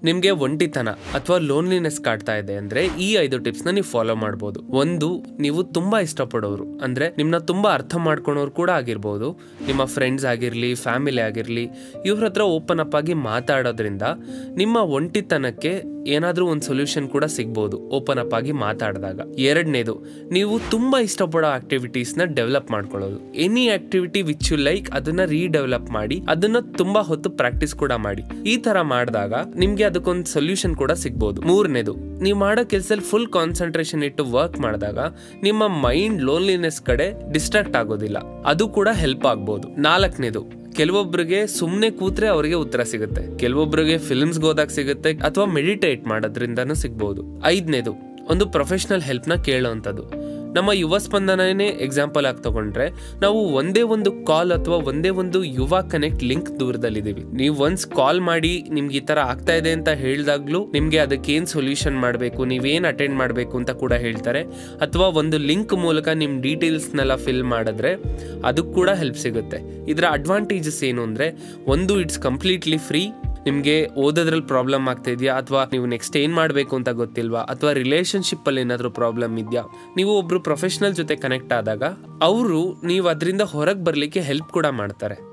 ನಿಮ್ಗೆ ಒಂಟಿತನ ಅಥವಾ ಲೋನ್ಲಿನೆಸ್ ಕಾಡ್ತಾ ಇದೆ ಅಂದ್ರೆ ಈ ಐದು ಟಿಪ್ಸ್ ನ ನೀವು ಫಾಲೋ ಮಾಡ್ಬೋದು ಒಂದು ನೀವು ತುಂಬಾ ಇಷ್ಟಪಡೋರು ಅಂದ್ರೆ ನಿಮ್ನ ತುಂಬಾ ಅರ್ಥ ಮಾಡ್ಕೊಳೋರು ಕೂಡ ಆಗಿರ್ಬೋದು ನಿಮ್ಮ ಫ್ರೆಂಡ್ಸ್ ಆಗಿರ್ಲಿ ಫ್ಯಾಮಿಲಿ ಆಗಿರ್ಲಿ ಇವ್ರ ಹತ್ರ ಓಪನ್ ಅಪ್ ಆಗಿ ಮಾತಾಡೋದ್ರಿಂದ ನಿಮ್ಮ ಒಂಟಿತನಕ್ಕೆ ಏನಾದ್ರೂ ಒಂದು ಸೊಲ್ಯೂಷನ್ ಕೂಡ ಸಿಗ್ಬೋದು ಓಪನ್ ಅಪ್ ಆಗಿ ಮಾತಾಡಿದಾಗ ಎರಡನೇದು ನೀವು ತುಂಬಾ ಇಷ್ಟಪಡೋ ಆಕ್ಟಿವಿಟೀಸ್ ನ ಡೆವಲಪ್ ಮಾಡ್ಕೊಳ್ಳೋದು any activity which you like ಅದನ್ನ ರೀಡೆವಲಪ್ ಮಾಡಿ ಅದನ್ನ ತುಂಬಾ ಹೊತ್ತು ಪ್ರಾಕ್ಟೀಸ್ ಕೂಡ ಮಾಡಿ ಈ ತರ ಮಾಡಿದಾಗ ನಿಮ್ಗೆ ಅದಕ್ಕೊಂದು ಸೊಲ್ಯೂಷನ್ ಕೂಡ ಸಿಗ್ಬೋದು ಮೂರನೇದು ನೀವು ಮಾಡೋ ಕೆಲಸದಲ್ಲಿ ಫುಲ್ ಕಾನ್ಸಂಟ್ರೇಷನ್ ಇಟ್ಟು ವರ್ಕ್ ಮಾಡಿದಾಗ ನಿಮ್ಮ ಮೈಂಡ್ ಲೋನ್ಲಿನೆಸ್ ಕಡೆ ಡಿಸ್ಟ್ರಾಕ್ಟ್ ಆಗೋದಿಲ್ಲ ಅದು ಕೂಡ ಹೆಲ್ಪ್ ಆಗ್ಬೋದು ನಾಲ್ಕನೇದು ಕೆಲವೊಬ್ಬರಿಗೆ ಸುಮ್ಮನೆ ಕೂತ್ರೆ ಅವರಿಗೆ ಉತ್ತರ ಸಿಗುತ್ತೆ ಕೆಲವೊಬ್ಬರಿಗೆ ಫಿಲ್ಮ್ಸ್ಗೆ ಹೋದಾಗ ಸಿಗುತ್ತೆ ಅಥವಾ ಮೆಡಿಟೇಟ್ ಮಾಡೋದ್ರಿಂದನೂ ಸಿಗ್ಬೋದು ಐದನೇದು ಒಂದು ಪ್ರೊಫೆಷನಲ್ ಹೆಲ್ಪ್ನ ಕೇಳೋವಂಥದ್ದು ನಮ್ಮ ಯುವ ಸ್ಪಂದನನೇ ಎಕ್ಸಾಂಪಲ್ ಆಗಿ ತಗೊಂಡ್ರೆ ನಾವು ಒಂದೇ ಒಂದು ಕಾಲ್ ಅಥವಾ ಒಂದೇ ಒಂದು ಯುವ ಕನೆಕ್ಟ್ ಲಿಂಕ್ ದೂರದಲ್ಲಿದ್ದೀವಿ ನೀವು ಒನ್ಸ್ ಕಾಲ್ ಮಾಡಿ ನಿಮ್ಗೆ ಈ ತರ ಆಗ್ತಾ ಇದೆ ಅಂತ ಹೇಳಿದಾಗ್ಲೂ ನಿಮ್ಗೆ ಅದಕ್ಕೆ ಏನ್ ಸೊಲ್ಯೂಷನ್ ಮಾಡಬೇಕು ನೀವೇನ್ ಅಟೆಂಡ್ ಮಾಡಬೇಕು ಅಂತ ಕೂಡ ಹೇಳ್ತಾರೆ ಅಥವಾ ಒಂದು ಲಿಂಕ್ ಮೂಲಕ ನಿಮ್ ಡೀಟೇಲ್ಸ್ನೆಲ್ಲ ಫಿಲ್ ಮಾಡಿದ್ರೆ ಅದಕ್ಕೆ ಕೂಡ ಹೆಲ್ಪ್ ಸಿಗುತ್ತೆ ಇದರ ಅಡ್ವಾಂಟೇಜಸ್ ಏನು ಅಂದ್ರೆ ಒಂದು ಇಟ್ಸ್ ಕಂಪ್ಲೀಟ್ಲಿ ಫ್ರೀ ನಿಮಗೆ ಓದೋದ್ರಲ್ಲಿ ಪ್ರಾಬ್ಲಮ್ ಆಗ್ತಾ ಇದೆಯಾ ಅಥವಾ ನೀವು ನೆಕ್ಸ್ಟ್ ಏನು ಮಾಡಬೇಕು ಅಂತ ಗೊತ್ತಿಲ್ವಾ ಅಥವಾ ರಿಲೇಷನ್ಶಿಪ್ಪಲ್ಲಿ ಏನಾದರೂ ಪ್ರಾಬ್ಲಮ್ ಇದೆಯಾ ನೀವು ಒಬ್ರು ಪ್ರೊಫೆಷನಲ್ ಜೊತೆ ಕನೆಕ್ಟ್ ಆದಾಗ ಅವರು ನೀವು ಅದರಿಂದ ಹೊರಗೆ ಬರಲಿಕ್ಕೆ ಹೆಲ್ಪ್ ಕೂಡ ಮಾಡ್ತಾರೆ